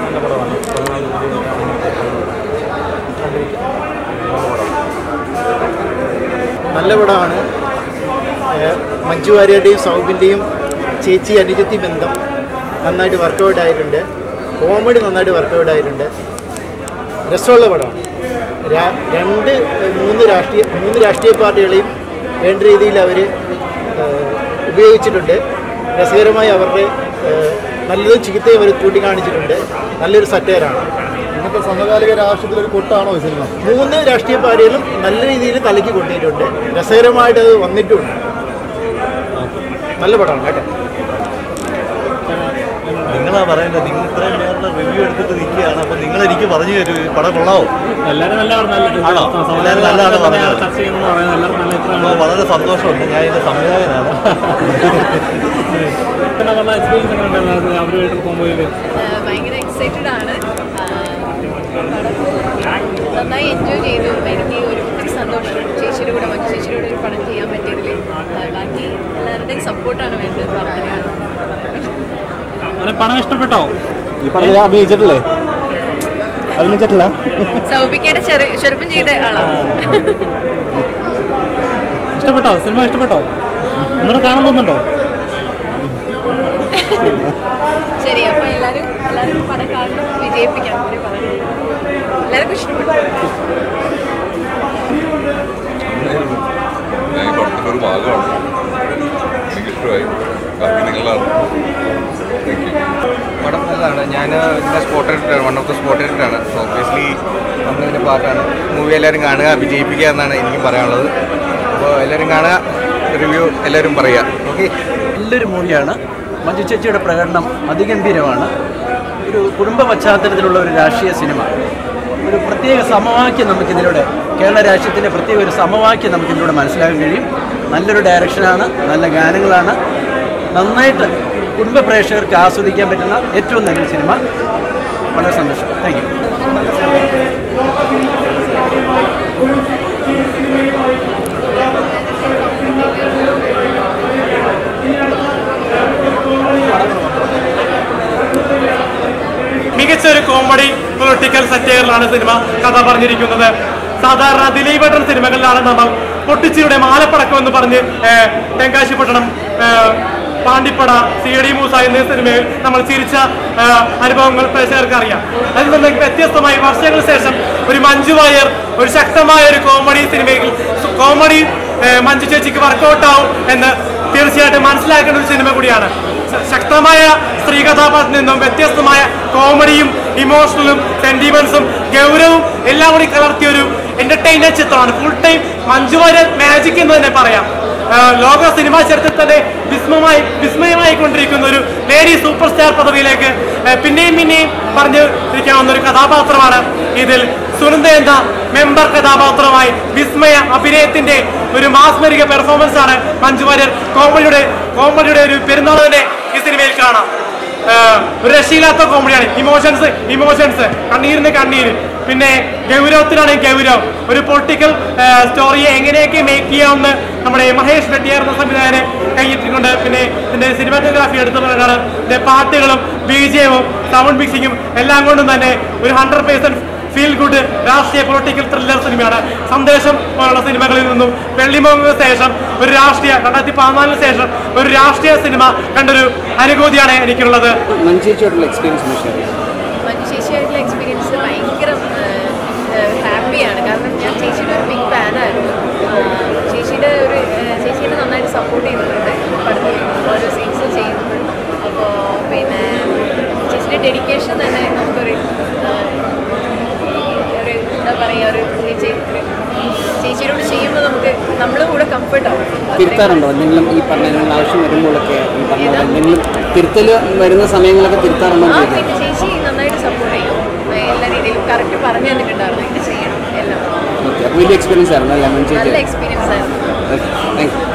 നല്ല പടമാണ് പതിനാല് കോടി നല്ല പടമാണ് ഏഹ് മഞ്ജു വാര്യരുടെയും സൗബിൻ്റെയും ചേച്ചി അനുജത്തി ബന്ധം നന്നായിട്ട് വർക്കൗട്ട് ആയിട്ടുണ്ട് കോമഡി നന്നായിട്ട് വർക്കൗട്ട് ആയിട്ടുണ്ട് രസമുള്ള പടമാണ് രാ- രണ്ട് ഏഹ് മൂന്ന് രാഷ്ട്രീയ മൂന്ന് രാഷ്ട്രീയ പാർട്ടികളെയും വേണ്ട രീതിയിൽ അവർ ഉപയോഗിച്ചിട്ടുണ്ട് രസകരമായി അവരുടെ ഏഹ് നല്ലതും ചീത്തയും അവർ ചൂണ്ടിക്കാണിച്ചിട്ടുണ്ട് നല്ലൊരു സറ്റയറാണ് ഇന്നത്തെ സമകാലിക രാഷ്ട്രീയത്തിലൊരു കൊട്ടാണോ ഈ സിനിമ മൂന്ന് രാഷ്ട്രീയ പാർട്ടികളും നല്ല രീതിയിൽ തലയ്ക്ക് കൊണ്ടിട്ടുണ്ട് രസകരമായിട്ട് അത് വന്നിട്ടുണ്ട് നല്ല പടമാണ് കേട്ടോ നിങ്ങളാ പറയേണ്ടത് നിങ്ങൾ ഇത്രയും പേരുടെ റിവ്യൂ എടുത്തിട്ട് നിൽക്കുകയാണ് അപ്പോൾ നിങ്ങൾ എനിക്ക് പറഞ്ഞു തരൂ ഈ പടം കൊള്ളാവോ എല്ലാവരും നല്ല നല്ല ആണോ? എല്ലാവരും നല്ലതാണ് പറഞ്ഞത്. ചർച്ച ചെയ്യുന്നത് പറയുന്നത് എല്ലാവരും നല്ല അപ്പോൾ ഇത്രയാണ് വളരെ സന്തോഷമുണ്ട് ഞാൻ ഇതിൻ്റെ സംവിധായകനാണ് പിന്നെ നല്ല എക്സ്പീരിയൻസ് ഒക്കെ ഉണ്ടായിരുന്നു അവരുമായിട്ട് പോകുമ്പോൾ ആഹ് ഭയങ്കര എക്സൈറ്റഡ് ആണ് ആഹ് നന്നായി എൻജോയ് ചെയ്തു എനിക്ക് ഒരു ഒത്തിരി സന്തോഷം ചേച്ചിയുടെ കൂടെ മറ്റു ചേച്ചിയുടെ കൂടെ ഒരു പടം ചെയ്യാൻ പറ്റിയതിൽ ആഹ് ബാക്കി എല്ലാവരുടെയും സപ്പോർട്ടാണ് വേണ്ടത് പ്രാർത്ഥനയാണ് അങ്ങനെ പണം ഇഷ്ടപ്പെട്ടോ ഈ പടത്തിൽ അഭിനയിച്ചിട്ടില്ലേ അഭിനയിച്ചിട്ടില്ല സൗഭിക്കയുടെ ചെറു ചെറുപ്പം ചെയ്ത ആളാണ് ഇഷ്ടപ്പെട്ടോ സിനിമ ഇഷ്ടപ്പെട്ടോ നിങ്ങൾ കാണാൻ തോന്നുന്നുണ്ടോ ശരി അപ്പോൾ എല്ലാവരും എല്ലാവരും പടം കാണണം വിജയിപ്പിക്കണം ഒരു പടം എല്ലാവർക്കും ഇഷ്ടപ്പെട്ടു ഞാൻ ഈ പടത്തിൻ്റെ ഒരു ഭാഗമാണ് എനിക്കിഷ്ടമായി ബാക്കി നിങ്ങളാണ് താങ്ക് യു പടം നല്ലതാണ് ഞാൻ ഇതിൻ്റെ സ്പോട്ട് എഡിറ്ററാണ് വൺ ഓഫ് ദ സ്പോട്ട് എഡിറ്ററാണ് സോ ഒബ്വിയസ്ലി നമ്മളിതിൻ്റെ പാർട്ടാണ് മൂവി എല്ലാവരും കാണുക വിജയിപ്പിക്കുക എന്നാണ് എനിക്ക് പറയാനുള്ളത് അപ്പോൾ എല്ലാവരും കാണുക റിവ്യൂ എല്ലാവരും പറയുക ഓക്കെ നല്ലൊരു മൂവിയാണ് മഞ്ജു ചേച്ചിയുടെ പ്രകടനം അതിഗംഭീരമാണ് ഒരു കുടുംബ പശ്ചാത്തലത്തിലുള്ള ഒരു രാഷ്ട്രീയ സിനിമ ഒരു പ്രത്യേക സമവാക്യം നമുക്കിതിലൂടെ കേരള രാഷ്ട്രീയത്തിൻ്റെ പ്രത്യേക ഒരു സമവാക്യം നമുക്കിതിലൂടെ മനസ്സിലാക്കാൻ കഴിയും നല്ലൊരു ഡയറക്ഷനാണ് നല്ല ഗാനങ്ങളാണ് നന്നായിട്ട് കുടുംബ പ്രേക്ഷകർക്ക് ആസ്വദിക്കാൻ പറ്റുന്ന ഏറ്റവും നല്ലൊരു സിനിമ വളരെ സന്തോഷം താങ്ക് യു മികച്ച ഒരു കോമഡി പൊളിറ്റിക്കൽ സറ്റയറിലാണ് സിനിമ കഥ പറഞ്ഞിരിക്കുന്നത് സാധാരണ ദിലീപ് ഏട്ടൻ സിനിമകളിലാണ് നമ്മൾ പൊട്ടിച്ചിയുടെ മാലപ്പടക്കം എന്ന് പറഞ്ഞ് ഏഹ്, തെങ്കാശിപ്പട്ടണം ഏഹ്, പാണ്ടിപ്പട സി ഡി മൂസ എന്നീ സിനിമയിൽ നമ്മൾ ചിരിച്ച ഏഹ്, അനുഭവങ്ങൾ പ്രേക്ഷകർക്ക് അറിയാം അതിൽ നിന്ന് വ്യത്യസ്തമായി വർഷങ്ങൾക്ക് ശേഷം ഒരു മഞ്ജു വാര്യർ ഒരു ശക്തമായ ഒരു കോമഡി സിനിമയിൽ കോമഡി ഏഹ്, മഞ്ജു ചേച്ചിക്ക് വർക്കൗട്ട് ആവും എന്ന് തീർച്ചയായിട്ടും മനസ്സിലാക്കേണ്ട ഒരു സിനിമ കൂടിയാണ് ശ- ശക്തമായ സ്ത്രീ കഥാപാത്രത്തിൽ നിന്നും വ്യത്യസ്തമായ കോമഡിയും ഇമോഷണലും സെന്റിമെന്റ്സും ഗൗരവവും എല്ലാം കൂടി കലർത്തിയ ഒരു എന്റർടൈനർ ചിത്രമാണ് full time Manju Warrier magic എന്ന് തന്നെ പറയാം ആ, ലോക സിനിമാ ചരിത്രത്തിൽ തന്നെ വിസ്മയമായി വിസ്മയമായി കൊണ്ടിരിക്കുന്ന ഒരു ലേഡി സൂപ്പർ സ്റ്റാർ പദവിയിലേക്ക് ആ, പിന്നെയും പിന്നെയും പറഞ്ഞു ഇരിക്കാവുന്ന ഒരു കഥാപാത്രമാണ് ഇതിൽ സുനന്ദ എന്ന മെമ്പർ കഥാപാത്രമായി വിസ്മയ അഭിനയത്തിന്റെ ഒരു മാസ്മരിക പെർഫോമൻസ് ആണ് മഞ്ജു വാര്യർ കോമഡിയുടെ കോമഡിയുടെ ഒരു പെരുന്നാൾ തന്നെ ഈ സിനിമയിൽ കാണാം ആഹ് ഒരു രക്ഷയില്ലാത്ത കോമഡിയാണ് ഇമോഷൻസ് ഇമോഷൻസ് കണ്ണീരിന് കണ്ണീര് പിന്നെ ഗൗരവത്തിനാണെങ്കിൽ ഗൗരവം ഒരു പൊളിറ്റിക്കൽ സ്റ്റോറിയെ എങ്ങനെയൊക്കെ മേക്ക് ചെയ്യാമെന്ന് നമ്മുടെ മഹേഷ് വെട്ടിയാർ എന്ന സംവിധായകനെ കൈയിട്ടിട്ടുണ്ട് പിന്നെ ഇതിന്റെ സിനിമാറ്റോഗ്രാഫി എടുത്തു പറയുകയാണ് ഇതിന്റെ പാട്ടുകളും ബീജിയവും സൗണ്ട് മിക്സിങ്ങും എല്ലാം കൊണ്ടും തന്നെ ഒരു ഹൺഡ്രഡ് പേഴ്സെന്റ് ഫീൽ ഗുഡ് രാഷ്ട്രീയ പൊളിറ്റിക്കൽ ത്രില്ലർ സിനിമയാണ് സന്ദേശം പോലുള്ള സിനിമകളിൽ നിന്നും വെള്ളിമോങ്ങിന് ശേഷം ഒരു രാഷ്ട്രീയ രണ്ടായിരത്തി പതിനാലിന് ശേഷം ഒരു രാഷ്ട്രീയ സിനിമ കണ്ടൊരു അനുഭൂതിയാണ് എനിക്കുള്ളത് മഞ്ചേച്ചിയോടുള്ള എക്സ്പീരിയൻസ് ഷെയർ ചെയ്യാം മഞ്ജു ചേച്ചിയായിട്ടുള്ള എക്സ്പീരിയൻസ് ഭയങ്കര ഹാപ്പിയാണ് കാരണം ഞാൻ ചേച്ചിയുടെ ഒരു ബിഗ് ഫാനായിരുന്നു ചേച്ചിയുടെ ഒരു ആ, ചേച്ചീനെ നന്നായിട്ട് സപ്പോർട്ട് ചെയ്തിട്ടുണ്ട് പടത്തിൽ ഓരോ സീൻസും ചെയ്യുന്നത് അപ്പോൾ പിന്നെ ചേച്ചിയുടെ ഡെഡിക്കേഷൻ തന്നെ നമുക്കൊരു ആ, ഒരു എന്താ പറയുക ഒരു ചേച്ചി ഒരു ചേച്ചിയോട് ചെയ്യുമ്പോൾ നമുക്ക് നമ്മളും കൂടെ കംഫർട്ട് ആവും തിരുത്താറുണ്ടോ എന്തെങ്കിലും ഈ പറഞ്ഞ എന്തെങ്കിലും ആവശ്യം വരുമ്പോഴൊക്കെ ഈ പറഞ്ഞ പോലെ എന്തെങ്കിലും തിരുത്തൽ വരുന്ന സമയങ്ങളൊക്കെ തിരുത്താറുണ്ടോ ആ എന്ന് ചോദിക്കാം പിന്നെ ചേച്ചി നന്നായിട്ട് സപ്പോർട്ട് ചെയ്യും എല്ലാ രീതിയിലും കറക്റ്റ് പറഞ്ഞു തന്നിട്ടുണ്ടായിരുന്നു ഇത് ചെയ്യണം എല്ലാം ഓക്കെ അപ്പോൾ വലിയ എക്സ്പീരിയൻസ് ആയിരുന്നു അല്ലേ മഞ്ചേച്ചി നല്ല എക്സ്പീരിയൻസ് ആയിരുന്നു താങ്ക് യു